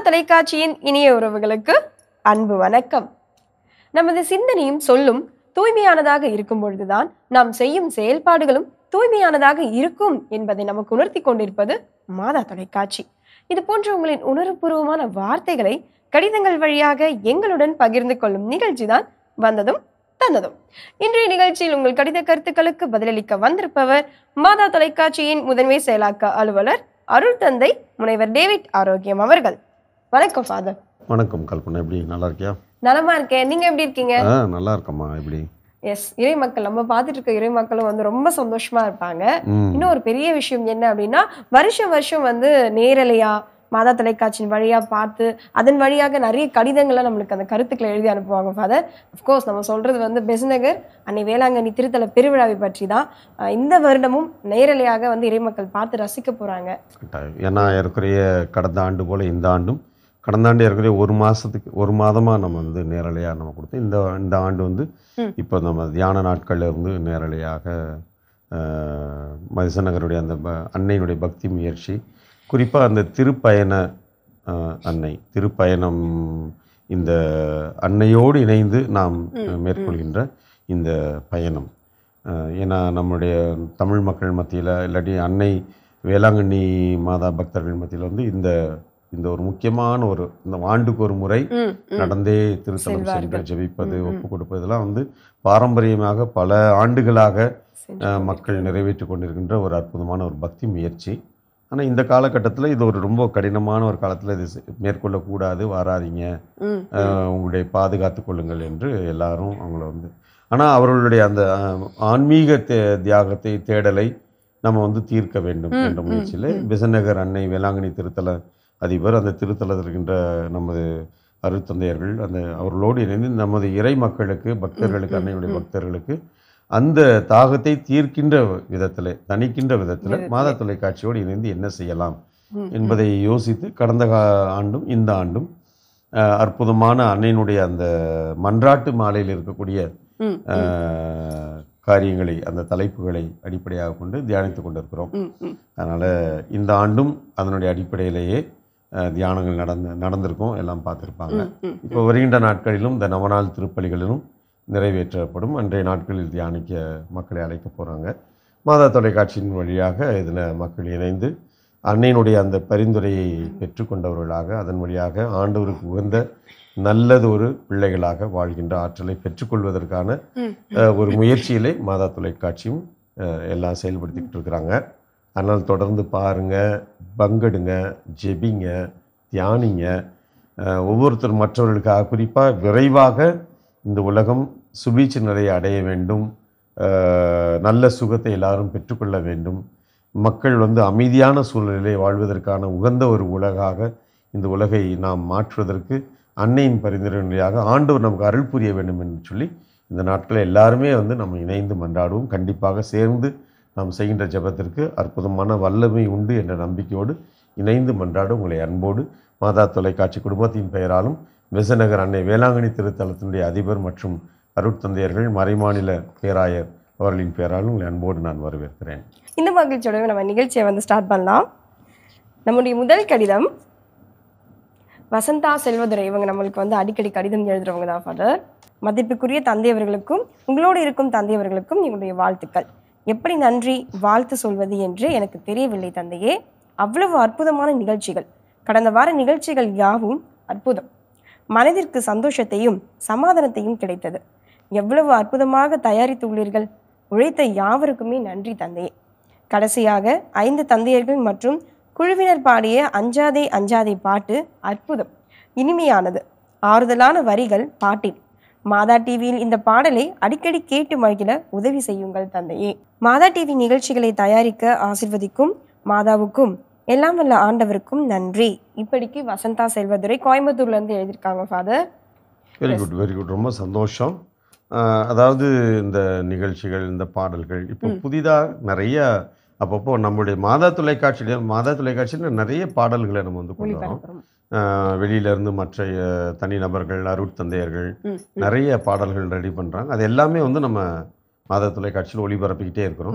தொலைக்காட்சியின் இனிய உறவுகளுக்கு அன்பு வணக்கம் நமது சிந்தனையும் சொல்லும் தூய்மையானதாக இருக்கும் பொழுதுதான் நாம் செய்யும் செயல்பாடுகளும் தூய்மையானதாக இருக்கும் என்பதை நமக்கு உணர்த்தி கொண்டிருப்பது மாதா தொலைக்காட்சி இது போன்ற உங்களின் உணர்வுபூர்வமான வார்த்தைகளை கடிதங்கள் வழியாக எங்களுடன் பகிர்ந்து கொள்ளும் நிகழ்ச்சி தான் வந்ததும் தந்ததும் இன்றைய நிகழ்ச்சியில் உங்கள் கடித கருத்துக்களுக்கு பதிலளிக்க வந்திருப்பவர் மாதா தொலைக்காட்சியின் முதன்மை செயலாக்க அலுவலர் அருள் தந்தை முனைவர் டேவிட் ஆரோக்கியம் அவர்கள் வணக்கம் ஃபாதர் வணக்கம் கல்பனா எப்படி நல்லா இருக்கியா நலமா இருக்கேன் நீங்க எப்படி இருக்கீங்க ஆ நல்லா இருக்கம்மா எப்படி எஸ் இறை மக்கள் நம்ம பார்த்துட்டு இருக்க இறை மக்களும் வந்து ரொம்ப சந்தோஷமா இருப்பாங்க ம் இன்னும் ஒரு பெரிய விஷயம் என்ன அப்படின்னா வருஷம் வருஷம் வந்து நேரலையா மாதா தொலைக்காட்சியின் வழியா பார்த்து அதன் வழியாக நிறைய கடிதங்களை நம்மளுக்கு அந்த கருத்துக்களை எழுதி அனுப்புவாங்க ஃபாதர் அஃப்கோர்ஸ் நம்ம சொல்றது வந்து பெஸ்நகர் அன்னை வேளாங்கண்ணி திருத்தல பெருவிழாவை பற்றி தான் அஹ் இந்த வருடமும் நேரலையாக வந்து இறைமக்கள் பார்த்து ரசிக்க போறாங்க கட்டாயம் ஏன்னா ஏற்குறைய கடந்த ஆண்டு போல் இந்த ஆண்டும் கடந்த ஆண்டு ஏற்குறைய ஒரு மாதத்துக்கு ஒரு மாதமாக நம்ம வந்து நேரலையாக நம்ம கொடுத்தோம் இந்த இந்த ஆண்டு வந்து ம். இப்போ நம்ம தியான நாட்கள்ல இருந்து நேரலையாக மதிசநகருடைய அந்த ப அன்னையினுடைய பக்தி முயற்சி குறிப்பாக அந்த திருப்பயண அஹ், அன்னை திருப்பயணம் இந்த அன்னையோடு இணைந்து நாம் ம், மேற்கொள்கின்ற இந்த பயணம் அஹ், ஏன்னா நம்முடைய தமிழ் மக்கள் மத்தியில் இல்லாட்டி அன்னை வேளாங்கண்ணி மாதா பக்தர்கள் மத்தியில் வந்து இந்த இந்த ஒரு முக்கியமான ஒரு இந்த ஆண்டுக்கு ஒரு முறை ம், ம். நடந்தே திருத்தலம் செல்வார்கள். சென்று ஜெபிப்பது ம், ம். ஒப்பு கொடுப்பது இதெல்லாம் வந்து பாரம்பரியமாக பல ஆண்டுகளாக சென்று அஹ், மக்கள் நிறைவேற்றி கொண்டிருக்கின்ற ஒரு அற்புதமான ஒரு பக்தி முயற்சி ஆனால் இந்த காலகட்டத்தில் இது ஒரு ரொம்ப கடினமான ஒரு காலத்தில் இது செ- மேற்கொள்ளக்கூடாது வராதீங்க ம், அஹ், உங்களுடைய பாதுகாத்து கொள்ளுங்கள் என்று எல்லாரும் அவங்கள வந்து ஆனால் அவர்களுடைய அந்த அஹ், ஆன்மீக தே தியாகத்தை தேடலை நம்ம வந்து தீர்க்க வேண்டும் ம், என்ற ம், முயற்சியில் ம். பிசநகர் அன்னை வேளாங்கண்ணி திருத்தல அதிபர் அந்த திருத்தலத்தில் இருக்கின்ற நமது அருட்தந்தையர்கள் அந்த அவர்களோடு இணைந்து நமது இறை மக்களுக்கு பக்தர்களுக்கு ம், அன்னையுடைய ம். பக்தர்களுக்கு அந்த தாகத்தை தீர்க்கின்ற விதத்தில் தணிக்கின்ற விதத்தில் விதத்திலே. மாதா தொலைக்காட்சியோடு இணைந்து என்ன செய்யலாம் ம், என்பதை யோசித்து கடந்த கா- ஆண்டும் இந்த ஆண்டும் அஹ், அற்புதமான அன்னையினுடைய அந்த மன்றாட்டு மாலையில் இருக்கக்கூடிய ம், ம், அஹ், காரியங்களை அந்த தலைப்புகளை அடிப்படையாக கொண்டு தியானித்து கொண்டிருக்கிறோம் ம், ம். அதனால் இந்த ஆண்டும் அதனுடைய அடிப்படையிலேயே அஹ், தியானங்கள் நடந்து நடந்திருக்கும் எல்லாம் பார்த்துருப்பாங்க ம், ம். இப்போ வருகின்ற நாட்களிலும் இந்த நவநாள் திருப்பலிகளிலும் நிறைவேற்றப்படும் அன்றைய நாட்களில் தியானிக்க மக்களை அழைக்க போகிறாங்க மாதா தொலைக்காட்சியின் வழியாக இதில் மக்கள் இணைந்து அன்னையினுடைய அந்த பரிந்துரையை பெற்றுக்கொண்டவர்களாக அதன் வழியாக ஆண்டவருக்கு உகந்த நல்லது ஒரு பிள்ளைகளாக வாழ்கின்ற ஆற்றலை பெற்றுக்கொள்வதற்கான ம், அஹ், ஒரு முயற்சியிலே மாதா தொலைக்காட்சியும் அஹ், எல்லாம் செயல்படுத்திக்கிட்டு இருக்கிறாங்க அதனால் தொடர்ந்து பாருங்கள் பங்கெடுங்க ஜெபிங்க தியானிங்க அஹ், ஒவ்வொருத்தர் மற்றவர்களுக்காக குறிப்பாக விரைவாக இந்த உலகம் சுபீட்ச நிலையை அடைய வேண்டும் அஹ், நல்ல சுகத்தை எல்லாரும் பெற்றுக்கொள்ள வேண்டும் மக்கள் வந்து அமைதியான சூழ்நிலையை வாழ்வதற்கான உகந்த ஒரு உலகாக இந்த உலகை நாம் மாற்றுவதற்கு அன்னையின் பரிந்துரை வழியாக ஆண்டவர் நமக்கு அருள் புரிய வேண்டும் என்று சொல்லி இந்த நாட்களில் எல்லாருமே வந்து நம்ம இணைந்து மன்றாடுவோம் கண்டிப்பாக சேர்ந்து நாம் செய்கின்ற ஜெபத்திற்கு அற்புதமான வல்லமை உண்டு என்ற நம்பிக்கையோடு இணைந்து மன்றாட உங்களை அன்போடு மாதா தொலைக்காட்சி குடும்பத்தின் பெயராலும் விசநகர் அன்னை வேளாங்கண்ணி திருத்தலத்தினுடைய அதிபர் மற்றும் அருட்தந்தையர்கள் மறைமாநில பேராயர் அவர்களின் பெயராலும் உங்களை அன்போடு நான் வரவேற்கிறேன் இந்த மகிழ்ச்சியோட நம்ம நிகழ்ச்சியை வந்து ஸ்டார்ட் பண்ணலாம் நம்முடைய முதல் கடிதம் வசந்தா செல்வதுரை இவங்க நம்மளுக்கு வந்து அடிக்கடி கடிதம் எழுதுறவங்க தான் ஃபாதர் மதிப்புக்குரிய தந்தையவர்களுக்கும் உங்களோடு இருக்கும் தந்தையவர்களுக்கும் எங்களுடைய வாழ்த்துக்கள் எப்படி நன்றி வாழ்த்து சொல்வது என்று எனக்கு தெரியவில்லை தந்தையே அவ்வளவு அற்புதமான நிகழ்ச்சிகள் கடந்த வார நிகழ்ச்சிகள் யாவும் அற்புதம் மனதிற்கு சந்தோஷத்தையும் சமாதானத்தையும் கிடைத்தது எவ்வளவு அற்புதமாக தயாரித்துள்ளீர்கள் உழைத்த யாவருக்குமே நன்றி தந்தையே கடைசியாக ஐந்து தந்தையர்கள் மற்றும் குழுவினர் பாடிய அஞ்சாதே அஞ்சாதே பாட்டு அற்புதம் இனிமையானது ஆறுதலான வரிகள் பாட்டில் மாதா டிவியில் இந்த பாடலை அடிக்கடி கேட்டு மகிழ உதவி செய்யுங்கள் தந்தையே மாதா டிவி நிகழ்ச்சிகளை தயாரிக்க ஆசிர்வதிக்கும் மாதாவுக்கும் எல்லாம் வல்ல ஆண்டவருக்கும் நன்றி இப்படிக்கு வசந்தா செல்வதுரை கோயம்புத்தூர்ல இருந்து எழுதியிருக்காங்க father very good very good ரொம்ப சந்தோஷம் ஆஹ் அதாவது இந்த நிகழ்ச்சிகள் இந்த பாடல்கள் இப்போ ம். புதிதாக நிறைய அப்பப்போ நம்மளுடைய மாதா தொலைக்காட்சியில மாதா மாதாத்துறைக்காட்சியில் நிறைய பாடல்களை நம்ம வந்து கொண்டு வரோம் ஒளிபரப்புறோம் ஆஹ் வெளியிலேருந்து மற்ற அஹ், தனிநபர்கள் அருட்தந்தையர்கள் ம், ம். நிறைய பாடல்கள் ரெடி பண்ணுறாங்க அது எல்லாமே வந்து நம்ம மாதா தொலைக்காட்சியில் ஒளிபரப்பிக்கிட்டே இருக்கிறோம் ம்.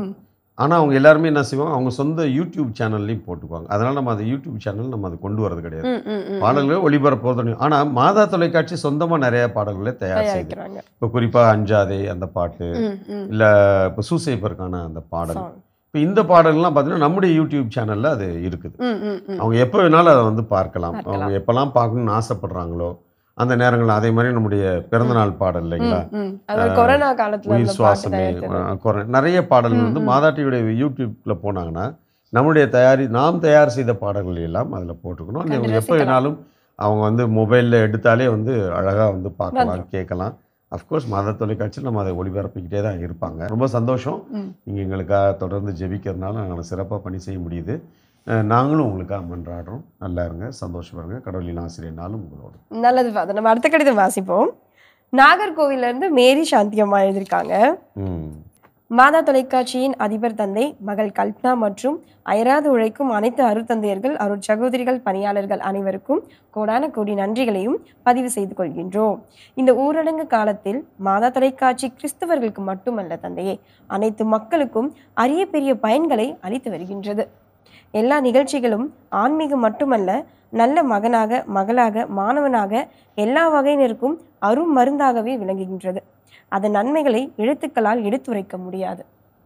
ஆனால் அவங்க எல்லாருமே என்ன செய்வாங்க அவங்க சொந்த யூடியூப் சேனல்லையும் போட்டுக்குவாங்க அதனால் நம்ம அந்த யூடியூப் சேனல் நம்ம அதை கொண்டு வரது கிடையாது ம், ம், ம். பாடல்களை ஒளிபரப்புறது ஆனால் மாதா தொலைக்காட்சி சொந்தமாக நிறைய பாடல்களை தயார் செய்யுது தயாரிக்கிறாங்க இப்போ குறிப்பாக அஞ்சாதே அந்த பாட்டு ம், ம். இல்லை இப்போ சூசைப்பருக்கான அந்த பாடல் Song. இப்போ இந்த பாடல்லாம் பார்த்தீங்கன்னா நம்முடைய யூடியூப் சேனலில் அது இருக்குது ம், ம், ம். அவங்க எப்போ வேணாலும் அதை வந்து பார்க்கலாம் பார்க்கலாம். அவங்க எப்போல்லாம் பார்க்கணும்னு ஆசைப்படுறாங்களோ அந்த நேரங்களில் அதே மாதிரி நம்முடைய பிறந்தநாள் பாடல் இல்லைங்களா ம், ம். அது கொரோனா காலத்துல உயிர் அந்த பாட்டு சுவாசமே தயாரித்தது. அஹ், குறை நிறைய பாடல்கள் வந்து ம், ம். மாதாட்டியுடைய யூடியூப்ல போனாங்கன்னா நம்முடைய தயாரி நாம் தயார் செய்த பாடல்கள் எல்லாம் அதில் போட்டுக்கணும் கண்டு அவங்க எப்போ ரசிக்கலாம். வேணாலும் அவங்க வந்து மொபைலில் எடுத்தாலே வந்து அழகாக வந்து பார்க்கலாம் கேட்கலாம் அஃப்கோர்ஸ் மாத தொலைக்காட்சியில் நம்ம அதை ஒளிபரப்பிக்கிட்டே தான் இருப்பாங்க ரொம்ப சந்தோஷம் ம். நீங்கள் எங்களுக்காக தொடர்ந்து ஜெபிக்கிறதுனால நாங்கள் சிறப்பாக பணி செய்ய முடியுது அஹ், நாங்களும் உங்களுக்காக மன்றாடுறோம் நல்லா இருங்க சந்தோஷமா இருங்க கடவுளின் ஆசிரியர் நாளும் உங்களோட நல்லது ஃபாதர் நம்ம அடுத்த கடிதம் வாசிப்போம் நாகர்கோவில்ல இருந்து மேரி சாந்தியம்மா எழுதியிருக்காங்க ம் மாதா தொலைக்காட்சியின் அதிபர் தந்தை மகள் கல்பனா மற்றும் அயராது உழைக்கும் அனைத்து அருட்தந்தையர்கள் அருட் சகோதரிகள் பணியாளர்கள் அனைவருக்கும் கோடான கோடி நன்றிகளையும் பதிவு செய்து கொள்கின்றோம் இந்த ஊரடங்கு காலத்தில் மாதா தொலைக்காட்சி கிறிஸ்தவர்களுக்கு மட்டுமல்ல தந்தையே அனைத்து மக்களுக்கும் அரிய பெரிய பயன்களை அளித்து வருகின்றது எல்லா நிகழ்ச்சிகளும் ஆன்மீகம் மட்டுமல்ல நல்ல மகனாக மகளாக மாணவனாக எல்லா வகையினருக்கும் அரும் மருந்தாகவே விளங்குகின்றது அதன் நன்மைகளை எழுத்துக்களால் எடுத்துரைக்க முடியாது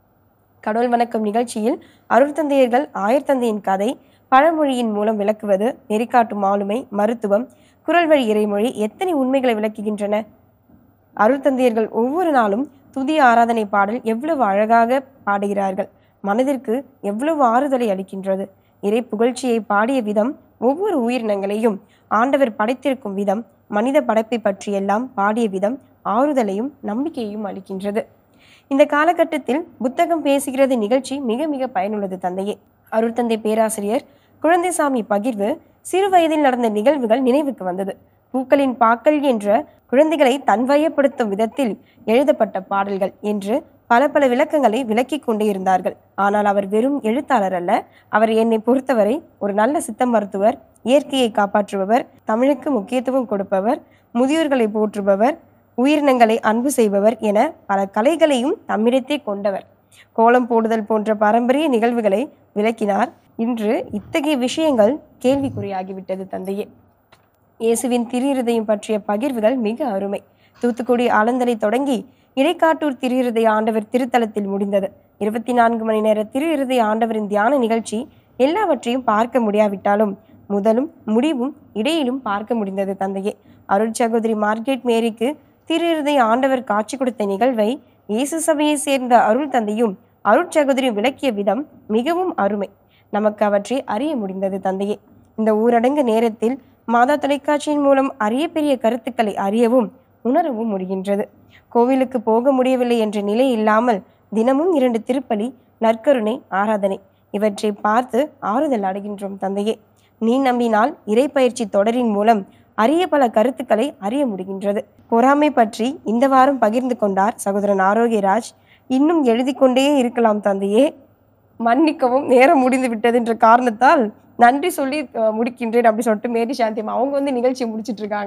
கடவுள் வணக்கம் நிகழ்ச்சியில் அருட்தந்தையர்கள் ஆயர்தந்தையின் கதை பழமொழியின் மூலம் விளக்குவது நெறிக்காட்டும் ஆளுமை மருத்துவம் குரல் வழி இறைமொழி எத்தனை உண்மைகளை விளக்குகின்றன அருட்தந்தையர்கள் ஒவ்வொரு நாளும் துதி ஆராதனை பாடல் எவ்வளவு அழகாக பாடுகிறார்கள் மனதிற்கு எவ்வளவு ஆறுதலை அளிக்கின்றது இறை புகழ்ச்சியை பாடிய விதம் ஒவ்வொரு உயிரினங்களையும் ஆண்டவர் படைத்திருக்கும் விதம் மனித படைப்பை பற்றியெல்லாம் பாடிய விதம் ஆறுதலையும் நம்பிக்கையையும் அளிக்கின்றது இந்த காலகட்டத்தில் புத்தகம் பேசுகிறது நிகழ்ச்சி மிக மிக பயனுள்ளது தந்தையே அருட்தந்தை பேராசிரியர் குழந்தைசாமி பகிர்வு சிறு வயதில் நடந்த நிகழ்வுகள் நினைவுக்கு வந்தது பூக்களின் பாக்கள் என்ற குழந்தைகளை தன்வயப்படுத்தும் விதத்தில் எழுதப்பட்ட பாடல்கள் என்று பல பல விளக்கங்களை விளக்கிக் கொண்டே இருந்தார்கள் ஆனால் அவர் வெறும் எழுத்தாளர் அல்ல அவர் என்னை பொறுத்தவரை ஒரு நல்ல சித்த மருத்துவர் இயற்கையை காப்பாற்றுபவர் தமிழுக்கு முக்கியத்துவம் கொடுப்பவர் முதியோர்களை போற்றுபவர் உயிரினங்களை அன்பு செய்பவர் என பல கலைகளையும் தம்மிடத்தே கொண்டவர் கோலம் போடுதல் போன்ற பாரம்பரிய நிகழ்வுகளை விளக்கினார் இன்று இத்தகைய விஷயங்கள் கேள்விக்குறியாகிவிட்டது தந்தையே இயேசுவின் திரு இருதயம் பற்றிய பகிர்வுகள் மிக அருமை தூத்துக்குடி ஆலந்தரை தொடங்கி இடைக்காட்டூர் திரு இருதய ஆண்டவர் திருத்தலத்தில் முடிந்தது இருபத்தி நான்கு மணி நேர திரு இருதய ஆண்டவரின் தியான நிகழ்ச்சி எல்லாவற்றையும் பார்க்க முடியாவிட்டாலும் முதலும் முடிவும் இடையிலும் பார்க்க முடிந்தது தந்தையே அருட்சகோதரி மார்கெட் மேரிக்கு திரு இருதய ஆண்டவர் காட்சி கொடுத்த நிகழ்வை இயேசு சபையை சேர்ந்த அருள் தந்தையும் அருட்சகோதரியும் விளக்கிய விதம் மிகவும் அருமை நமக்கு அவற்றை அறிய முடிந்தது தந்தையே இந்த ஊரடங்கு நேரத்தில் மாதா தொலைக்காட்சியின் மூலம் அரிய பெரிய கருத்துக்களை அறியவும் உணரவும் முடிகின்றது கோவிலுக்கு போக முடியவில்லை என்ற நிலை இல்லாமல் தினமும் இரண்டு திருப்பலி நற்கருணை ஆராதனை இவற்றை பார்த்து ஆறுதல் அடைகின்றோம் தந்தையே நீ நம்பினால் இறைப்பயிற்சி தொடரின் மூலம் அரிய பல கருத்துக்களை அறிய முடிகின்றது பொறாமை பற்றி இந்த வாரம் பகிர்ந்து கொண்டார் சகோதரன் ஆரோக்கியராஜ் இன்னும் எழுதி கொண்டே இருக்கலாம் தந்தையே மன்னிக்கவும் நேரம் முடிந்து விட்டது என்ற காரணத்தால் நன்றி சொல்லி அஹ், முடிக்கின்றேன் அப்படி சொல்லிட்டு மேரி சாந்தியம் அவங்க வந்து நிகழ்ச்சியை முடிச்சிட்டு இருக்காங்க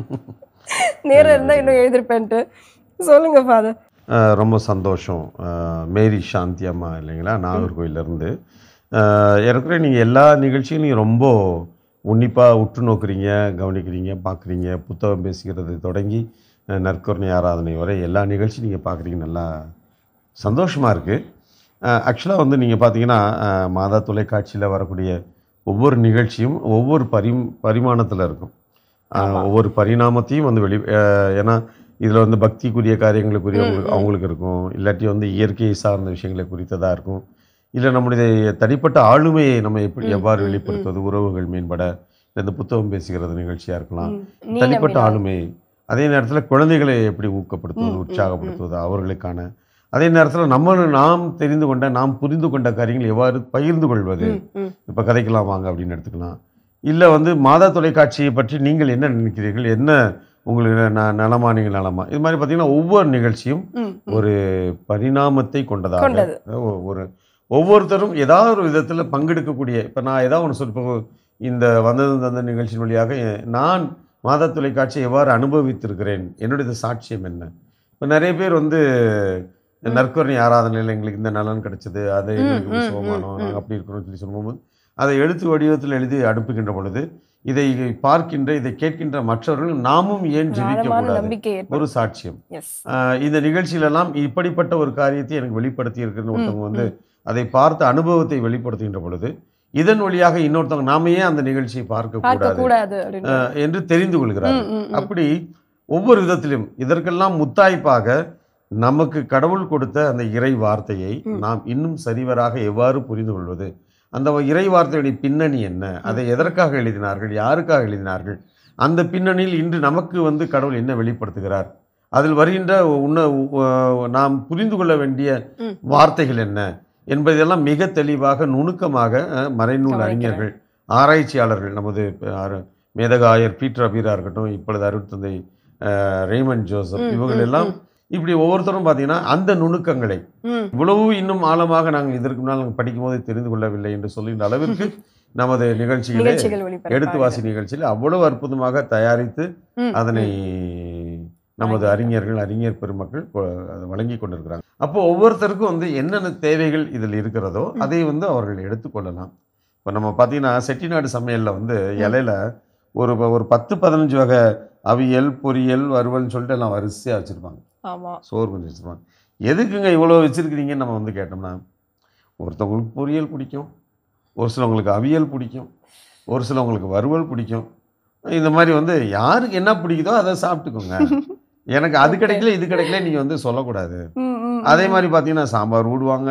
நேரம் இருந்தா இன்னும் எழுதிருப்பேன்ட்டு சொல்லுங்க ஃபாதர் அஹ் ரொம்ப சந்தோஷம் அஹ் மேரி சாந்தி அம்மா இல்லைங்களா நாகர்கோயிலேருந்து ஏற்கனவே நீங்கள் எல்லா நிகழ்ச்சியும் ரொம்ப உன்னிப்பாக உற்று நோக்குறீங்க கவனிக்கிறீங்க பார்க்குறீங்க புத்தகம் பேசுகிறது தொடங்கி அஹ் நற்கருணை ஆராதனை வரை எல்லா நிகழ்ச்சியும் நீங்கள் பார்க்குறீங்க நல்லா சந்தோஷமாக இருக்குது ஆக்சுவலாக வந்து நீங்கள் பார்த்தீங்கன்னா அஹ் மாதா தொலைக்காட்சியில் வரக்கூடிய ஒவ்வொரு நிகழ்ச்சியும் ஒவ்வொரு பரி பரிமாணத்தில் இருக்கும் அஹ் ஒவ்வொரு பரிணாமத்தையும் வந்து வெளி அஹ் ஏன்னா இதில் வந்து பக்திக்குரிய காரியங்களுக்குரிய அவங்களுக்கு அவங்களுக்கு இருக்கும் இல்லாட்டி வந்து இயற்கையை சார்ந்த விஷயங்களை குறித்ததாக இருக்கும் இல்லை நம்முடைய தனிப்பட்ட ஆளுமையை நம்ம எப்படி எவ்வாறு வெளிப்படுத்துவது உறவுகள் மேம்பட இல்லை இந்த புத்தகம் பேசுகிறது நிகழ்ச்சியாக இருக்கலாம் நீ தனிப்பட்ட நம்பினால். ஆளுமை அதே நேரத்தில் குழந்தைகளை எப்படி ஊக்கப்படுத்துவது ம், ம், உற்சாகப்படுத்துவது அவர்களுக்கான அதே நேரத்தில் நம்ம நாம் தெரிந்து கொண்ட நாம் புரிந்து கொண்ட காரியங்கள் எவ்வாறு பகிர்ந்து கொள்வது ம், ம். இப்போ கதைக்கலாம் வாங்க அப்படின்னு எடுத்துக்கலாம் இல்லை வந்து மாதா தொலைக்காட்சியை பற்றி நீங்கள் என்ன நினைக்கிறீர்கள் என்ன உங்களுக்கு ந நலமா நீங்கள் நலமா இது மாதிரி பார்த்தீங்கன்னா ஒவ்வொரு நிகழ்ச்சியும் ம், ம். ஒரு பரிணாமத்தை கொண்டதாக கொண்டது ஒ- ஒரு ஒவ்வொருத்தரும் ஏதாவது ஒரு விதத்தில் பங்கெடுக்கக்கூடிய இப்போ நான் ஏதாவது ஒன்று சொல்லிப்போ இந்த வந்தது தந்த நிகழ்ச்சியின் வழியாக எ- நான் மாதா தொலைக்காட்சியை எவ்வாறு அனுபவித்திருக்கிறேன் என்னுடைய சாட்சியம் என்ன இப்போ நிறைய பேர் வந்து நற்கரணி ஆராதனையில் எங்களுக்கு இந்த நலன் கிடைச்சது அது ம், எங்களுக்கு ம், சுகமானோம் ம், நாங்கள் அப்படி இருக்கிறோம்னு சொல்லி சொல்லும்போது அதை எழுத்து வடிவத்தில் எழுதி அனுப்புகின்ற பொழுது இதை பார்க்கின்ற இதை கேட்கின்ற மற்றவர்கள் நாமும் ஏன் ஜெபிக்க ஆழமான கூடாது நம்பிக்கை ஏற்படும் ஒரு சாட்சியம் எஸ் ஆஹ் இந்த நிகழ்ச்சியிலெல்லாம் இப்படிப்பட்ட ஒரு காரியத்தை எனக்கு வெளிப்படுத்தி இருக்கிற ஒருத்தவங்க வந்து அதை பார்த்த அனுபவத்தை வெளிப்படுத்துகின்ற பொழுது இதன் வழியாக இன்னொருத்தவங்க நாம ஏன் அந்த நிகழ்ச்சியை பார்க்க பார்க்க கூடாது கூடாது அப்படின்னு ஆஹ் என்று தெரிந்து கொள்கிறார் ம், ம், ம். அப்படி ஒவ்வொரு விதத்திலும் இதற்கெல்லாம் முத்தாய்ப்பாக நமக்கு கடவுள் கொடுத்த அந்த இறை வார்த்தையை ம். நாம் இன்னும் சரிவராக எவ்வாறு புரிந்து கொள்வது அந்த இறை வார்த்தையுடைய பின்னணி என்ன அதை எதற்காக எழுதினார்கள் யாருக்காக எழுதினார்கள் அந்த பின்னணியில் இன்று நமக்கு வந்து கடவுள் என்ன வெளிப்படுத்துகிறார் அதில் வருகின்ற உன்ன உ- நாம் புரிந்து கொள்ள வேண்டிய ம். வார்த்தைகள் என்ன என்பதெல்லாம் மிக தெளிவாக நுணுக்கமாக அஹ், மறைநூல் கவனிக்கிறேன். அறிஞர்கள் ஆராய்ச்சியாளர்கள் நமது அஹ், ஆர- மேதகாயர் பீட்டர் அபீரா இருக்கட்டும் இப்பொழுது அருட்தந்தை அஹ், ரேமண்ட் ஜோசப் ம், இவர்கள் ம், எல்லாம் ம். இப்படி ஒவ்வொருத்தரும் பார்த்தீங்கன்னா அந்த நுணுக்கங்களை ம். இவ்வளவு இன்னும் ஆழமாக நாங்கள் இதற்கு முன்னால் நாங்கள் படிக்கும்போது தெரிந்து கொள்ளவில்லை என்று சொல்கின்ற அளவிற்கு நமது நிகழ்ச்சியிலே நிகழ்ச்சிகள் ஒளிபரப்பாக எடுத்து வாசி நிகழ்ச்சியில் அவ்வளவு அற்புதமாக தயாரித்து ம், அதனை ம். நமது அறிஞர்கள் அறிஞர் பெருமக்கள் கொ- அதை வழங்கி கொண்டிருக்கிறாங்க அப்போ ஒவ்வொருத்தருக்கும் வந்து என்னென்ன தேவைகள் இதில் இருக்கிறதோ அதை வந்து அவர்கள் எடுத்துக்கொள்ளலாம் இப்போ நம்ம பார்த்தீங்கன்னா செட்டிநாடு சமையலில் வந்து இலையில ஒரு ஒரு பத்து பதினஞ்சு வகை அவியல் பொரியல் வறுவல்னு சொல்லிட்டு எல்லாம் வரிசையாக வச்சுருப்பாங்க ஆமா சோறு கொஞ்சம் வச்சுருப்பாங்க எதுக்குங்க இவ்வளோ வச்சுருக்கிறீங்கன்னு நம்ம வந்து கேட்டோம்னா ஒருத்தவங்களுக்கு பொரியல் பிடிக்கும் ஒரு சிலவங்களுக்கு அவியல் பிடிக்கும் ஒரு சிலவங்களுக்கு வறுவல் பிடிக்கும் இந்த மாதிரி வந்து யாருக்கு என்ன பிடிக்குதோ அதை சாப்பிட்டுக்கோங்க எனக்கு அது Okay. கிடைக்கல இது கிடைக்கல நீங்கள் வந்து சொல்லக்கூடாது ம், ம், அதே ம். மாதிரி பார்த்தீங்கன்னா சாம்பார் விடுவாங்க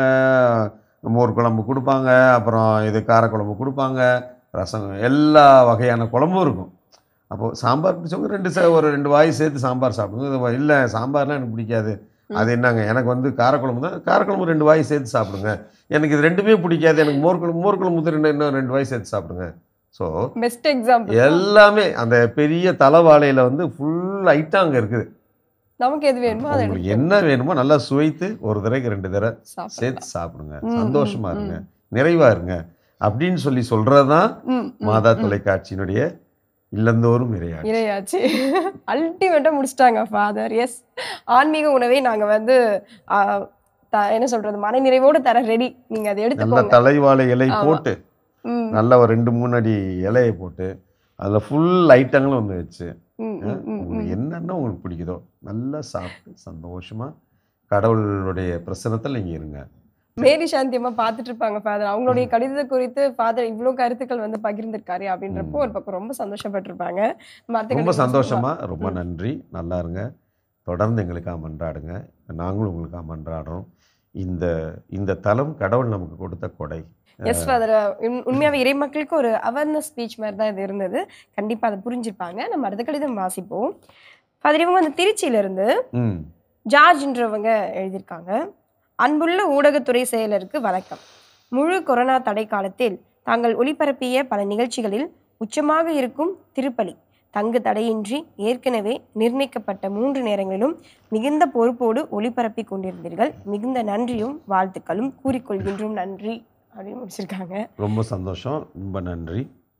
மோர் குழம்பு கொடுப்பாங்க அப்புறம் இது காரக்குழம்பு கொடுப்பாங்க ரசம் எல்லா வகையான குழம்பும் இருக்கும் அப்போது சாம்பார் பிடிச்சவங்க ரெண்டு சே ஒரு ரெண்டு வாய் சேர்த்து சாம்பார் சாப்பிடுங்க இல்லை சாம்பார்லாம் எனக்கு பிடிக்காது அது என்னங்க எனக்கு வந்து காரக்குழம்பு தான் காரக்குழம்பு ரெண்டு வாய் சேர்த்து சாப்பிடுங்க எனக்கு இது ரெண்டுமே பிடிக்காது எனக்கு மோர் குழம்பு மோர் குழம்பு ஊத்தி ரெண்டு இன்னும் ரெண்டு வாய் சேர்த்து சாப்பிடுங்க ஸோ பெஸ்ட் எக்ஸாம்பிள் எல்லாமே அந்த பெரிய தலைவாழையில் வந்து ஃபுல் ஐட்டம் அங்கே இருக்குது நமக்கு எது வேணுமோ அதை உங்களுக்கு எடுத்து என்ன வேணுமோ நல்லா சுவைத்து ஒரு தடவைக்கு ரெண்டு தடவை சாப்பிடலாம். சேர்த்து சாப்பிடுங்க ம், சந்தோஷமா ம், இருங்க நிறைவா இருங்க அப்படின்னு சொல்லி சொல்றது தான் ம், ம், மாதா ம். தொலைக்காட்சியினுடைய இல்லந்தோறும் இறையாட்சி இரையாச்சு அல்டிமேட்டா முடிச்சிட்டாங்க ஃபாதர் எஸ் ஆன்மீக உணவை நாங்க வந்து ஆ, த- என்ன சொல்றது மன நிறைவோடு தர ரெடி நீங்க அதை நல்ல எடுத்துக்கோங்க தலைவாழை இலை ஆமா. போட்டு ம், நல்ல ஒரு ரெண்டு மூணு அடி இலையை போட்டு அதில் ஃபுல் ஐட்டங்களும் வந்து வச்சு ம், ம், ம், உங்களுக்கு ம். என்னென்ன உங்களுக்கு பிடிக்குதோ நல்லா சாப்பிட்டு சந்தோஷமா கடவுளுடைய பிரசனத்தில் நீங்க இருங்க மேரி சாந்தி அம்மா பார்த்துட்டு இருப்பாங்க ஃபாதர் அவங்களுடைய கடிதத்தை குறித்து ஃபாதர் இவ்வளோ கருத்துக்கள் வந்து பகிர்ந்திருக்காரு அப்படின்றப்போ ஒரு பக்கம் ரொம்ப சந்தோஷப்பட்டிருப்பாங்க மத்த ரொம்ப கடிதம் சந்தோஷமா ரொம்ப ம். நன்றி நல்லா இருங்க தொடர்ந்து எங்களுக்காக மன்றாடுங்க நாங்களும் உங்களுக்காக மன்றாடுறோம் இந்த இந்த தலம் கடவுள் நமக்கு கொடுத்த கொடை எஸ் ஃபாதர் உண்மையாவே இறை மக்களுக்கு ஒரு அவேர்னஸ் ஸ்பீச் மாதிரி தான் இது இருந்தது கண்டிப்பா அதை புரிஞ்சிருப்பாங்க நம்ம அடுத்த கடிதம் வாசிப்போம் ஃபாதர் இவங்க வந்து திருச்சியில இருந்து ம் ஜார்ஜ்ன்றவங்க எழுதியிருக்காங்க அன்புள்ள ஊடகத்துறை செயலருக்கு வணக்கம் முழு கொரோனா தடை காலத்தில் தாங்கள் ஒளிபரப்பிய பல நிகழ்ச்சிகளில் உச்சமாக இருக்கும் திருப்பலி தங்கு தடையின்றி ஏற்கனவே நிர்ணயிக்கப்பட்ட மூன்று நேரங்களிலும் மிகுந்த பொறுப்போடு ஒளிபரப்பி கொண்டிருந்தீர்கள் மிகுந்த நன்றியும் வாழ்த்துக்களும் கூறிக்கொள்கின்றோம் நன்றி அப்படின்னு முடிச்சிருக்காங்க ரொம்ப சந்தோஷம் ரொம்ப நன்றி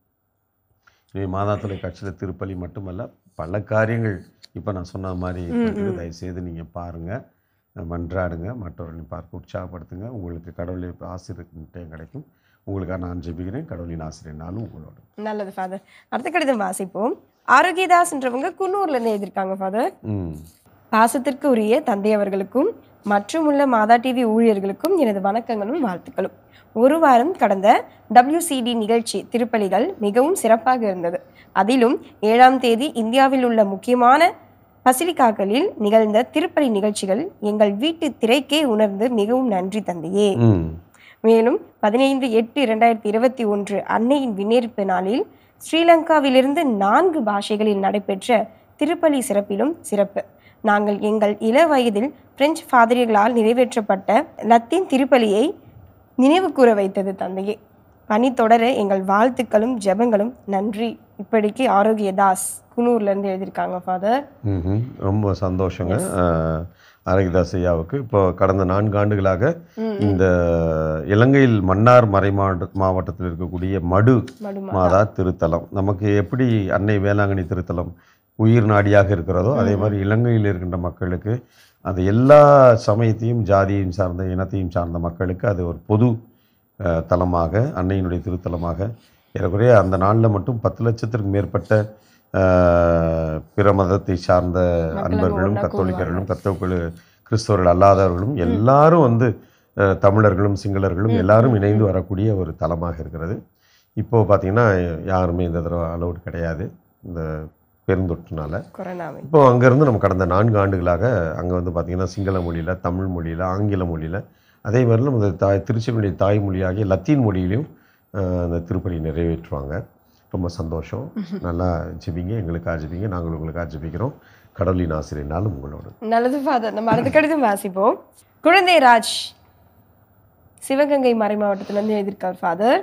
இனி மாதா தொலைக்காட்சியில் திருப்பலி மட்டுமல்ல பல காரியங்கள் இப்போ நான் சொன்ன மாதிரி ம், இருக்குது. ம். தயவுசெய்து நீங்கள் பாருங்கள் மன்றாடுங்க மற்றவர்களை பார்க்க உற்சாகப்படுத்துங்க உங்களுக்கு கடவுளின் ஆசிரியர் நிச்சயம் கிடைக்கும் உங்களுக்காக நான் ஜெபிக்கிறேன் கடவுளின் ஆசிரியர் நாளும் உங்களோட நல்லது ஃபாதர் அடுத்த கடிதம் வாசிப்போம் ஆரோக்கியதாஸ்ன்றவங்க குன்னூர்ல இருந்து எழுதியிருக்காங்க ஃபாதர் ம் பாசத்திற்கு உரிய தந்தை அவர்களுக்கும் மற்றும் உள்ள மாதா டிவி ஊழியர்களுக்கும் எனது வணக்கங்களும் வாழ்த்துக்களும் ஒரு வாரம் கடந்த WCD நிகழ்ச்சி திருப்பலிகள் மிகவும் சிறப்பாக இருந்தது அதிலும் ஏழாம் தேதி இந்தியாவில் உள்ள முக்கியமான பசிலிக்காக்களில் நிகழ்ந்த திருப்பலி நிகழ்ச்சிகள் எங்கள் வீட்டு திரைக்கே உணர்ந்து மிகவும் நன்றி தந்தையே ம் மேலும் பதினைந்து எட்டு இரண்டாயிரத்தி இருபத்தி ஒன்று அன்னையின் விண்ணேற்பு நாளில் ஸ்ரீலங்காவிலிருந்து நான்கு பாஷைகளில் நடைபெற்ற திருப்பலி சிறப்பிலும் சிறப்பு நாங்கள் எங்கள் இள வயதில் பிரெஞ்சு ஃபாதரிகளால் நிறைவேற்றப்பட்ட லத்தீன் திருப்பலியை நினைவு கூற வைத்தது தந்தையே பணி தொடர எங்கள் வாழ்த்துக்களும் ஜெபங்களும் நன்றி இப்படிக்கு ஆரோக்கியதாஸ் குனூர்ல இருந்து எழுதியிருக்காங்க ஃபாதர் ம்ஹும். ரொம்ப சந்தோஷங்க அஹ், ஆரோக்கியதாஸ் ஐயாவுக்கு இப்போ கடந்த நான்கு ஆண்டுகளாக இந்த இலங்கையில் மன்னார் மறை மாவட்ட மாவட்டத்தில் இருக்கக்கூடிய மடு மடுமா மாதா திருத்தலம் நமக்கு எப்படி அன்னை வேளாங்கண்ணி திருத்தலம் உயிர் நாடியாக இருக்கிறதோ அதே மாதிரி இலங்கையில் இருக்கின்ற மக்களுக்கு அது எல்லா சமயத்தையும் ஜாதியையும் சார்ந்த இனத்தையும் சார்ந்த மக்களுக்கு அது ஒரு பொது அஹ், தலமாக அன்னையினுடைய திருத்தலமாக ஏறக்குறைய அந்த நாளில் மட்டும் பத்து லட்சத்திற்கு மேற்பட்ட அஹ், பிற மதத்தை சார்ந்த மக்கள் அங்க அன்பர்களும் ஒண்ணா கத்தோலிக்கர்களும் கத்தோக்கள் கிறிஸ்தவர்கள் அல்லாதவர்களும் எல்லாரும் வந்து அஹ், தமிழர்களும் சிங்களர்களும் எல்லாரும் இணைந்து வரக்கூடிய ஒரு தலமாக இருக்கிறது இப்போது பார்த்தீங்கன்னா யாருமே இந்த தடவை அலௌட் கிடையாது இந்த பெருந்தொற்றுனால கொரோனாவை இப்போ அங்கேருந்து நம்ம கடந்த நான்கு ஆண்டுகளாக அங்கே வந்து பார்த்திங்கன்னா சிங்கள மொழியில் தமிழ் மொழியில் ஆங்கில மொழியில் அதே மாதிரி நம்ம தாய் திருச்சியினுடைய தாய்மொழியாகிய லத்தீன் மொழியிலையும் அஹ், அந்த திருப்பலி நிறைவேற்றுவாங்க ரொம்ப சந்தோஷம் நல்லா ஜெபிங்க எங்களுக்காக ஜெபிங்க நாங்கள் உங்களுக்காக ஜெபிக்கிறோம் கடவுளின் ஆசிரியனாலும் உங்களோடு நல்லது ஃபாதர் நம்ம அடுத்த கடிதம் வாசிப்போம் குழந்தை ராஜ் சிவகங்கை மறை மாவட்டத்திலிருந்து எழுதியிருக்கார் ஃபாதர்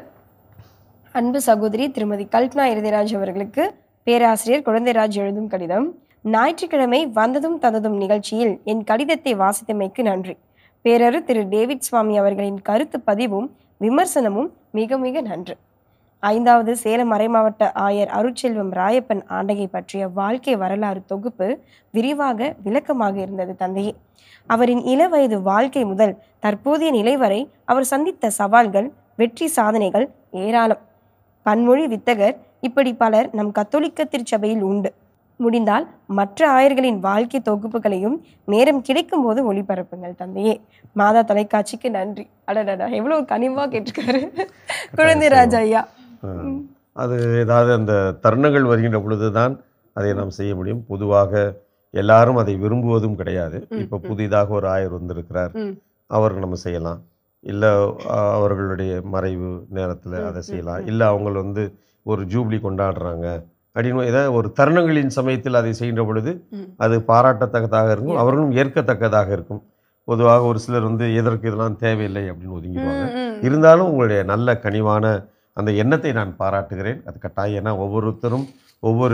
அன்பு சகோதரி திருமதி கல்பனா இருதயராஜ் அவர்களுக்கு பேராசிரியர் குழந்தைராஜ் எழுதும் கடிதம் ஞாயிற்றுக்கிழமை வந்ததும் தந்ததும் நிகழ்ச்சியில் என் கடிதத்தை வாசித்தமைக்கு நன்றி பேரரு திரு டேவிட் சுவாமி அவர்களின் கருத்து பதிவும் விமர்சனமும் மிக மிக நன்று ஐந்தாவது சேலம் மறைமாவட்ட ஆயர் அருட்செல்வம் ராயப்பன் ஆண்டகை பற்றிய வாழ்க்கை வரலாறு தொகுப்பு விரிவாக விளக்கமாக இருந்தது தந்தையே அவரின் இளவயது வாழ்க்கை முதல் தற்போதைய நிலை வரை அவர் சந்தித்த சவால்கள் வெற்றி சாதனைகள் ஏராளம் பன்மொழி வித்தகர் இப்படி பலர் நம் கத்தோலிக்க திருச்சபையில் உண்டு முடிந்தால் மற்ற ஆயர்களின் வாழ்க்கை தொகுப்புகளையும் நேரம் கிடைக்கும் போது ஒளிபரப்புங்கள் தந்தையே மாதா தொலைக்காட்சிக்கு நன்றி அடடடா எவ்வளவு கனிவா கேட்டிருக்காரு குழந்தைராஜ் ஐயா அஹ், அது ஏதாவது அந்த தருணங்கள் வருகின்ற பொழுது தான் அதை நாம் செய்ய முடியும் பொதுவாக எல்லாரும் அதை விரும்புவதும் கிடையாது ம், இப்போ ம். புதிதாக ஒரு ஆயர் வந்திருக்கிறார் ம். அவர் நம்ம செய்யலாம் இல்லை அவர்களுடைய மறைவு நேரத்தில் ம், அதை ம், செய்யலாம் ம். இல்லை அவங்கள வந்து ஒரு ஜூப்ளி கொண்டாடுறாங்க அப்படின்னு ஏதாவது ஒரு தருணங்களின் சமயத்தில் அதை செய்கின்ற பொழுது ம். அது பாராட்டத்தக்கதாக இருக்கும் ஏற்க- அவர்களும் ஏற்கத்தக்கதாக இருக்கும் பொதுவாக ஒரு சிலர் வந்து எதற்கு இதெல்லாம் தேவையில்லை அப்படின்னு ஒதுங்கிடுவாங்க ம், ம். இருந்தாலும் உங்களுடைய நல்ல கனிவான அந்த எண்ணத்தை நான் பாராட்டுகிறேன் அது கட்டாயம் ஏன்னா ஒவ்வொருத்தரும் ஒவ்வொரு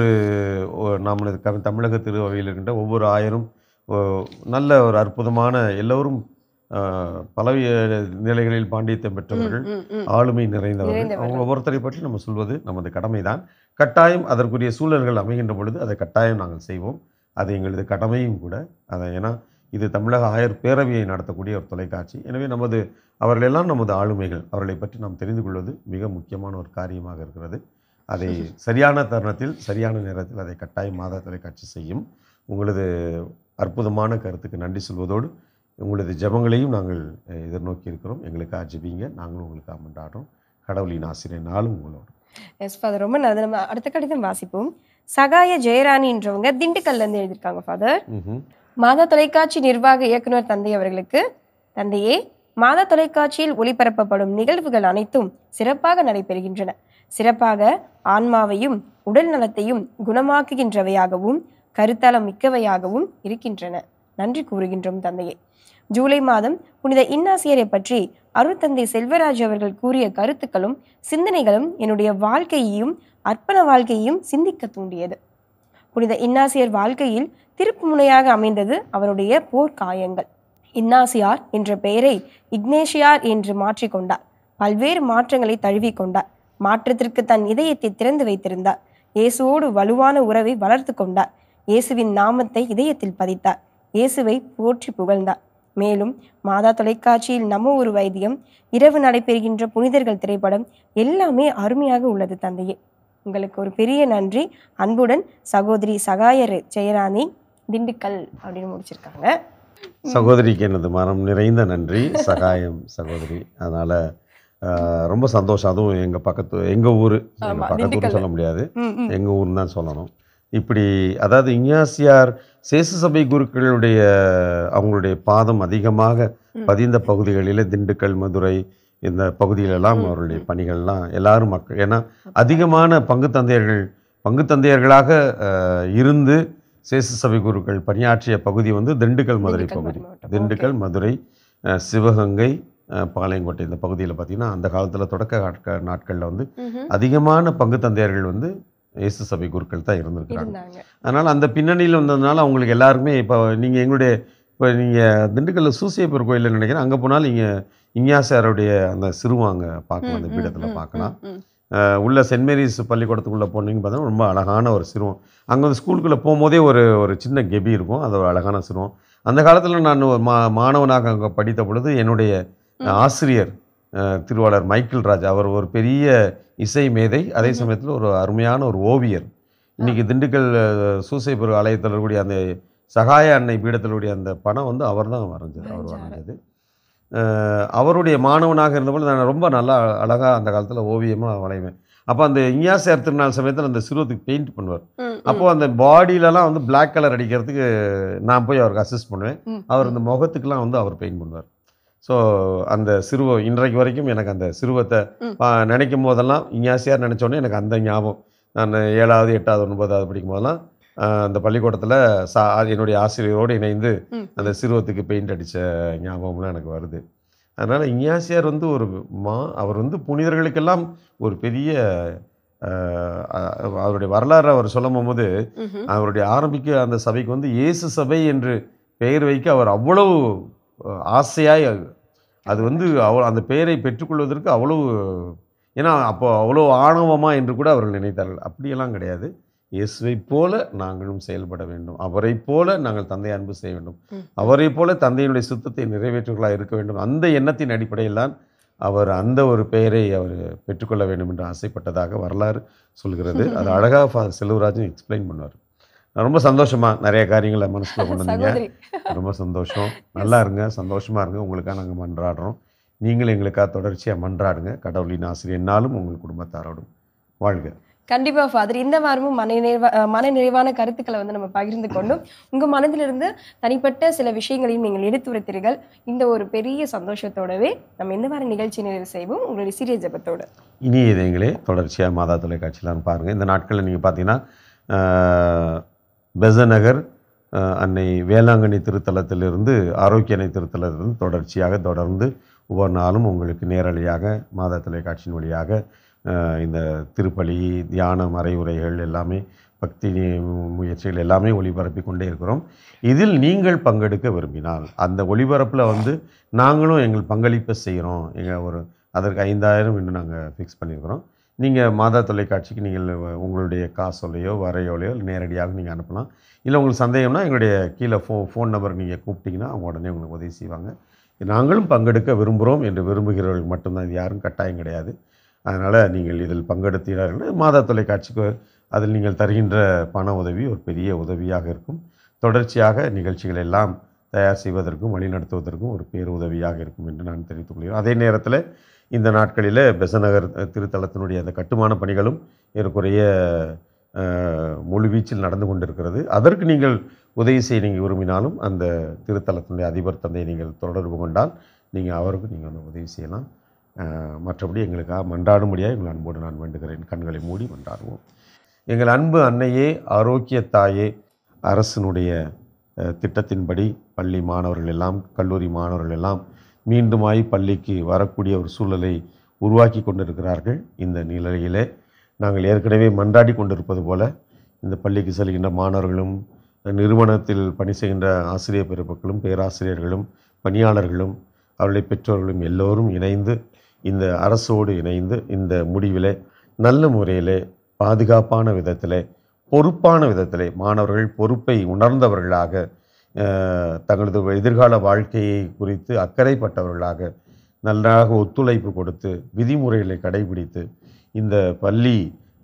ஒ- நமது க தமிழக திருவகையில் இருக்கின்ற ஒவ்வொரு ஆயரும் ஓ, நல்ல ஒரு அற்புதமான எல்லோரும் ஆ, பலவிய நிலைகளில் பாண்டியத்தம் பெற்றவர்கள் ம், ம், ம். ஆளுமை நிறைந்தவர்கள் நிறைந்தவர்கள். அவங்க ஒவ்வொருத்தரை பற்றி நம்ம சொல்வது நமது கடமைதான் கட்டாயம் அதற்குரிய சூழல்கள் அமைகின்ற பொழுது அதை கட்டாயம் நாங்கள் செய்வோம் அது எங்களது கடமையும் கூட அதை ஏன்னா இது தமிழக ஆயர் பேரவையை நடத்தக்கூடிய ஒரு தொலைக்காட்சி எனவே நமது அவர்களெல்லாம் நமது ஆளுமைகள் அவர்களை பற்றி நாம் தெரிந்து கொள்வது மிக முக்கியமான ஒரு காரியமாக இருக்கிறது அதை சரியான தருணத்தில் சரியான நேரத்தில் அதை கட்டாயம் மாதா தொலைக்காட்சி செய்யும் உங்களது அற்புதமான கருத்துக்கு நன்றி சொல்வதோடு உங்களது ஜெபங்களையும் நாங்கள் அஹ், எதிர்நோக்கி இருக்கிறோம் எங்களுக்காக ஜெபிங்க நாங்களும் உங்களுக்காக கொண்டாடுறோம் கடவுளின் ஆசிரியர் நாளும் உங்களோடு எஸ் ஃபாதர் ரொம்ப நல்லது நம்ம அடுத்த கடிதம் வாசிப்போம் சகாய ஜெயராணின்றவங்க திண்டுக்கல்ல இருந்து எழுதியிருக்காங்க ஃபாதர் ம்ஹும். மாதா தொலைக்காட்சி நிர்வாக இயக்குனர் தந்தை அவர்களுக்கு தந்தையே மாதா தொலைக்காட்சியில் ஒளிபரப்பப்படும் நிகழ்வுகள் அனைத்தும் சிறப்பாக நடைபெறுகின்றன சிறப்பாக ஆன்மாவையும் உடல் நலத்தையும் குணமாக்குகின்றவையாகவும் கருத்தலம் மிக்கவையாகவும் இருக்கின்றன நன்றி கூறுகின்றோம் தந்தையே ஜூலை மாதம் புனித இன்னாசியரை பற்றி அருட்தந்தை செல்வராஜ் அவர்கள் கூறிய கருத்துக்களும் சிந்தனைகளும் என்னுடைய வாழ்க்கையையும் அர்ப்பண வாழ்க்கையையும் சிந்திக்க தூண்டியது புனித இன்னாசியர் வாழ்க்கையில் திருப்பு முனையாக அமைந்தது அவருடைய போர்க்காயங்கள் இன்னாசியார் என்ற பெயரை இக்னேஷியார் என்று மாற்றிக்கொண்டார் பல்வேறு மாற்றங்களை தழுவிக்கொண்டார் மாற்றத்திற்கு தன் இதயத்தை திறந்து வைத்திருந்தார் இயேசுவோடு வலுவான உறவை வளர்த்து கொண்டார் இயேசுவின் நாமத்தை இதயத்தில் பதித்தார் இயேசுவை போற்றி புகழ்ந்தார் மேலும் மாதா தொலைக்காட்சியில் நம்ம ஒரு வைத்தியம் இரவு நடைபெறுகின்ற புனிதர்கள் திரைப்படம் எல்லாமே அருமையாக உள்ளது தந்தையே உங்களுக்கு ஒரு பெரிய நன்றி அன்புடன் சகோதரி சகாயர் ஜெயராணி திண்டுக்கல் அப்படின்னு முடிச்சிருக்காங்க சகோதரிக்கு எனது மனம் நிறைந்த நன்றி சகாயம் சகோதரி அதனால் ரொம்ப சந்தோஷம் அதுவும் எங்கள் பக்கத்து எங்கள் ஊர் ஆமா, எங்கள் பக்கத்து ஊர் திண்டுக்கல்ல. சொல்ல முடியாது ம், ம். எங்கள் ஊர்னு தான் சொல்லணும் இப்படி அதாவது இஞ்ஞாசியார் சேசு சபை குருக்களுடைய அவங்களுடைய பாதம் அதிகமாக ம். பதிந்த பகுதிகளில் திண்டுக்கல் மதுரை இந்த பகுதிகளெல்லாம் ம், அவருடைய ம். பணிகள்லாம் எல்லாரும் மக்கள் ஏன்னா அதிகமான பங்கு தந்தையர்கள் பங்கு தந்தையர்களாக அஹ், இருந்து சேசு சபை குருக்கள் பணியாற்றிய பகுதி வந்து திண்டுக்கல் மதுரை திண்டுக்கல் பகுதி மாவட்டம். திண்டுக்கல் மதுரை அஹ், சிவகங்கை அஹ், பாளையங்கோட்டை இந்த பகுதியில் பார்த்தீங்கன்னா அந்த காலத்தில் தொடக்க நாட்க நாட்களில் வந்து ம்ஹும். அதிகமான பங்கு தந்தையர்கள் வந்து இயேசு சபை குருக்கள் தான் இருந்திருக்கிறாங்க இருந்தாங்க அதனால் அந்த பின்னணியில் வந்ததுனால அவங்களுக்கு எல்லாருக்குமே இப்போ நீங்கள் எங்களுடைய இப்போ நீங்கள் திண்டுக்கல்ல சூசியப்பர் கோயிலில் நினைக்கிறேன் அங்கே போனாலும் இங்கே இஞ்ஞாசாருடைய அந்த சிறுவாங்க பார்க்கலாம் அந்த ம், ம், பீடத்தில் ம், பார்க்கலாம் ம், ம். அஹ், உள்ள சென்ட் மேரிஸ் பள்ளிக்கூடத்துக்குள்ளே போனீங்க பார்த்தீங்கன்னா ரொம்ப அழகான ஒரு சிறுவம் அங்கே வந்து ஸ்கூலுக்குள்ளே போகும்போதே ஒரு ஒரு சின்ன கெபி இருக்கும் அது ஒரு அழகான சிறுவம் அந்த காலத்தில் நான் ஒரு மா மாணவனாக அங்கே படித்த பொழுது என்னுடைய ம். ஆசிரியர் அஹ், திருவாளர் மைக்கேல் ராஜ் அவர் ஒரு பெரிய இசை மேதை அதே ம்ஹும். சமயத்தில் ஒரு அருமையான ஒரு ஓவியர் இன்னைக்கு திண்டுக்கல் அஹ், சூசைபுர ஆலயத்தில் இருக்கக்கூடிய அந்த சகாய அன்னை பீடத்தில் கூடிய அந்த படம் வந்து அவர் தான் வரைஞ்சது அவர் வரைஞ்சாரு. வரைஞ்சது அஹ், அவருடைய மாணவனாக இருந்தபோது நான் ரொம்ப நல்லா அழகாக அந்த காலத்தில் ஓவியமாக வரைவேன் அப்போ அந்த இஞ்ஞாசியார் திருநாள் சமயத்தில் அந்த சிறுவத்துக்கு பெயிண்ட் பண்ணுவார் ம், ம். அப்போது அந்த பாடியிலலாம் வந்து Black கலர் அடிக்கிறதுக்கு நான் போய் அவருக்கு அசிஸ்ட் பண்ணுவேன் ம், அவர் ம். இந்த முகத்துக்கெலாம் வந்து அவர் பெயிண்ட் பண்ணுவார் ஸோ அந்த சிறுவ இன்றைக்கு வரைக்கும் எனக்கு அந்த சிறுவத்தை ம். பா- நினைக்கும் போதெல்லாம் இஞ்ஞாசியார் நினச்சோன்னே எனக்கு அந்த ஞாபகம் நான் ஏழாவது எட்டாவது ஒன்பதாவது படிக்கும் போதெல்லாம் ஆஹ், அந்த பள்ளிக்கூடத்தில் சா என்னுடைய ஆசிரியரோடு இணைந்து ம். அந்த சிறுவத்துக்கு பெயிண்ட் அடித்த ஞாபகம்லாம் எனக்கு வருது அதனால் இஞ்ஞாசியார் வந்து ஒரு மா அவர் வந்து புனிதர்களுக்கெல்லாம் ஒரு பெரிய ஆஹ், அஹ், அவருடைய வரலாறு அவர் சொல்லும் போது ம்ஹும். அவருடைய ஆரம்பிக்க அந்த சபைக்கு வந்து இயேசு சபை என்று பெயர் வைக்க அவர் அவ்வளவு அஹ், ஆசையாய் அது வந்து அவ்வளோ அந்த பெயரை பெற்றுக்கொள்வதற்கு அவ்வளவு ஏன்னா அப்போ அவ்வளோ ஆணவமா என்று கூட அவர்கள் நினைத்தார்கள் அப்படியெல்லாம் கிடையாது இயேசுவைப் போல நாங்களும் செயல்பட வேண்டும் அவரைப் போல நாங்கள் தந்தை அன்பு செய்ய வேண்டும் ம். அவரைப் போல தந்தையினுடைய சுத்தத்தை நிறைவேற்றுகளாக இருக்க வேண்டும் அந்த எண்ணத்தின் அடிப்படையில் தான் அவர் அந்த ஒரு பெயரை அவர் பெற்றுக்கொள்ள வேண்டும் என்று ஆசைப்பட்டதாக வரலாறு சொல்கிறது அது அழகாக ஃபா செல்வராஜன் எக்ஸ்பிளைன் பண்ணுவார் நான் ரொம்ப சந்தோஷமா நிறைய காரியங்களை மனசுல கொண்டு வந்தீங்க சகோதரி ரொம்ப சந்தோஷம் நல்லா இருங்க சந்தோஷமா இருங்க உங்களுக்காக நாங்கள் மன்றாடுறோம் நீங்களும் எங்களுக்காக தொடர்ச்சியாக மன்றாடுங்க கடவுளின் ஆசிரியர் என்னாலும் உங்கள் குடும்பத்தாரோடும் வாழ்க கண்டிப்பா ஃபாதர் இந்த வாரமும் மன நிறைவா அஹ் மன நிறைவான கருத்துக்களை வந்து நம்ம பகிர்ந்து கொண்டும் உங்க மனதிலிருந்து தனிப்பட்ட சில விஷயங்களையும் நீங்கள் எடுத்து வைத்தீர்கள் இந்த ஒரு பெரிய சந்தோஷத்தோடவே நம்ம இந்த வார நிகழ்ச்சி நிறைவு செய்வோம் உங்களுடைய சிறிய ஜெபத்தோடு இனிய இதயங்களே தொடர்ச்சியாக மாதா தொலைக்காட்சியிலான்னு பாருங்கள் இந்த நாட்களில் நீங்கள் பார்த்தீங்கன்னா ஆஹ், பெசநகர் ஆஹ், அன்னை வேளாங்கண்ணி திருத்தலத்திலிருந்து ஆரோக்கிய அன்னை திருத்தலத்திலிருந்து தொடர்ச்சியாக தொடர்ந்து ஒவ்வொரு நாளும் உங்களுக்கு நேரலையாக மாதா தொலைக்காட்சியின் வழியாக ஆஹ், இந்த திருப்பலி தியான மறைவுரைகள் எல்லாமே பக்தி முயற்சிகள் எல்லாமே ஒளிபரப்பி கொண்டே இருக்கிறோம் இதில் நீங்கள் பங்கெடுக்க விரும்பினால் அந்த ஒளிபரப்பில் வந்து நாங்களும் எங்கள் பங்களிப்பை செய்கிறோம் எங்கள் ஒரு அதற்கு ஐந்தாயிரம் என்று நாங்கள் ஃபிக்ஸ் பண்ணியிருக்கிறோம் நீங்கள் மாதா தொலைக்காட்சிக்கு நீங்கள் உங்களுடைய காசோலையோ வரையோலையோ நேரடியாக நீங்கள் அனுப்பலாம் இல்லை உங்களுக்கு சந்தேகம்னா எங்களுடைய கீழே ஃபோ ஃபோன் நம்பர் நீங்கள் கூப்பிட்டீங்கன்னா அவங்க உடனே உங்களுக்கு உதவி செய்வாங்க நாங்களும் பங்கெடுக்க விரும்புகிறோம் என்று விரும்புகிறவர்கள் மட்டும்தான் இது யாரும் கட்டாயம் கிடையாது அதனால் நீங்கள் இதில் பங்கெடுத்தீர்கள் மாதா தொலைக்காட்சிக்கு அதில் நீங்கள் தருகின்ற பண உதவி ஒரு பெரிய உதவியாக இருக்கும் தொடர்ச்சியாக நிகழ்ச்சிகள் எல்லாம் தயார் செய்வதற்கும் வழிநடத்துவதற்கும் ஒரு பேர் உதவியாக இருக்கும் என்று நான் தெரிவித்துக் கொள்கிறேன் அதே நேரத்தில் இந்த நாட்களில் பெசநகர் அஹ், திருத்தலத்தினுடைய அந்த கட்டுமான பணிகளும் ஏறக்குறைய அஹ், முழுவீச்சில் நடந்து கொண்டிருக்கிறது அதற்கு நீங்கள் உதவி செய்ய நீங்கள் விரும்பினாலும் அந்த திருத்தலத்தினுடைய அதிபர் தந்தை நீங்கள் தொடர்பு கொண்டால் நீங்கள் அவருக்கு நீங்கள் வந்து உதவி செய்யலாம் அஹ், மற்றபடி எங்களுக்காக மன்றாடும்படியாக எங்கள் அன்போடு நான் வேண்டுகிறேன் கண்களை மூடி மன்றாடுவோம் எங்கள் அன்பு அன்னையே ஆரோக்கிய தாயே அரசினுடைய அஹ், திட்டத்தின்படி பள்ளி மாணவர்கள் எல்லாம் கல்லூரி மாணவர்கள் எல்லாம் மீண்டுமாய் பள்ளிக்கு வரக்கூடிய ஒரு சூழலை உருவாக்கி கொண்டிருக்கிறார்கள் இந்த நிலையிலே நாங்கள் ஏற்கனவே மன்றாடி கொண்டிருப்பது போல இந்த பள்ளிக்கு செல்கின்ற மாணவர்களும் நிறுவனத்தில் பணி செய்கின்ற ஆசிரியர் பெருமக்களும் பேராசிரியர்களும் பணியாளர்களும் அவருடைய பெற்றோர்களும் எல்லோரும் இணைந்து இந்த அரசோடு இணைந்து இந்த முடிவிலே நல்ல முறையிலே பாதுகாப்பான விதத்திலே பொறுப்பான விதத்திலே மாணவர்கள் பொறுப்பை உணர்ந்தவர்களாக அஹ், தங்களது எதிர்கால வாழ்க்கையை குறித்து அக்கறைப்பட்டவர்களாக நன்றாக ஒத்துழைப்பு கொடுத்து விதிமுறைகளை கடைபிடித்து இந்த பள்ளி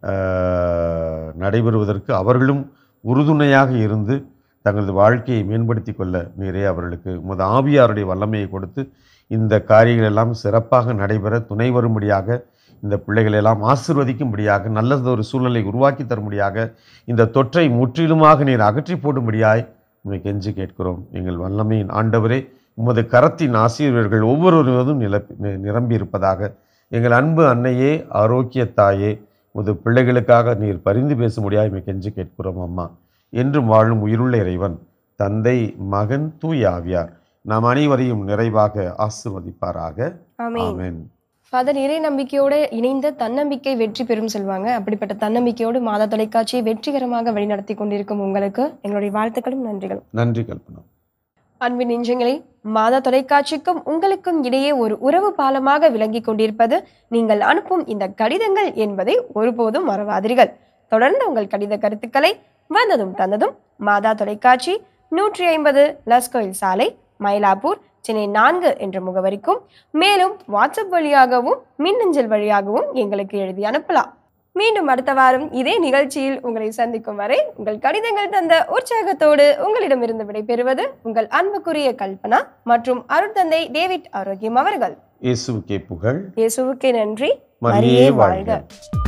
அஹ், நடைபெறுவதற்கு அவர்களும் உறுதுணையாக இருந்து தங்களது வாழ்க்கையை மேம்படுத்தி கொள்ள நிறைய அவர்களுக்கு முத ஆவியாருடைய வல்லமையை கொடுத்து இந்த காரியங்கள் எல்லாம் சிறப்பாக நடைபெற துணை வரும்படியாக இந்த பிள்ளைகளை எல்லாம் ஆசிர்வதிக்கும்படியாக நல்லதொரு சூழலை உருவாக்கி தரும்படியாக இந்த தொற்றை முற்றிலுமாக நீர் அகற்றி போடும்படியாய் உண்மை கெஞ்சி கேட்கிறோம் எங்கள் வல்லமையின் ஆண்டவரே உமது கரத்தின் ஆசிரியர்கள் ஒவ்வொருவரும் நிலப்பி நி- நிரம்பி இருப்பதாக எங்கள் அன்பு அன்னையே ஆரோக்கிய தாயே உமது பிள்ளைகளுக்காக நீர் பரிந்து பேசும்படியாய் உம்மை கெஞ்சி கேட்கிறோம் அம்மா என்றும் வாழும் உயிருள்ள இறைவன் தந்தை மகன் தூய ஆவியார் நாம் அனைவரையும் நிறைவாக ஆசிர்வதிப்பாராக ஆமென் ஆமென் ஃபாதர் இறை நம்பிக்கையோடு இணைந்த தன்னம்பிக்கை வெற்றி பெறும் சொல்வாங்க அப்படிப்பட்ட தன்னம்பிக்கையோடு மாதா தொலைக்காட்சியை வெற்றிகரமாக வழிநடத்தி கொண்டிருக்கும் உங்களுக்கு எங்களுடைய வாழ்த்துக்களும் நன்றிகளும் நன்றி கல்பனா அன்பின் நெஞ்சங்களே மாதா தொலைக்காட்சிக்கும் உங்களுக்கும் இடையே ஒரு உறவு பாலமாக விளங்கிக் கொண்டிருப்பது நீங்கள் அனுப்பும் இந்த கடிதங்கள் என்பதை ஒருபோதும் மறவாதீர்கள் தொடர்ந்து உங்கள் கடித கருத்துக்களை வந்ததும் தந்ததும் மாதா தொலைக்காட்சி நூற்றி ஐம்பது லஸ்கோயில் சாலை மயிலாப்பூர் சென்னை நான்கு என்ற முகவரிக்கும் மேலும் வாட்ஸ்அப் வழியாகவும் மின்னஞ்சல் வழியாகவும் எங்களுக்கு எழுதி அனுப்பலாம் மீண்டும் அடுத்த வாரம் இதே நிகழ்ச்சியில் உங்களை சந்திக்கும் வரை உங்கள் கடிதங்கள் தந்த உற்சாகத்தோடு உங்களிடமிருந்து விடைபெறுவது உங்கள் அன்புக்குரிய கல்பனா மற்றும் அருட்தந்தை டேவிட் ஆரோக்கியம் அவர்கள் இயேசுவுக்கே புகழ் இயேசுவுக்கே நன்றி மரியே மரியே வாழ்க வாழ்க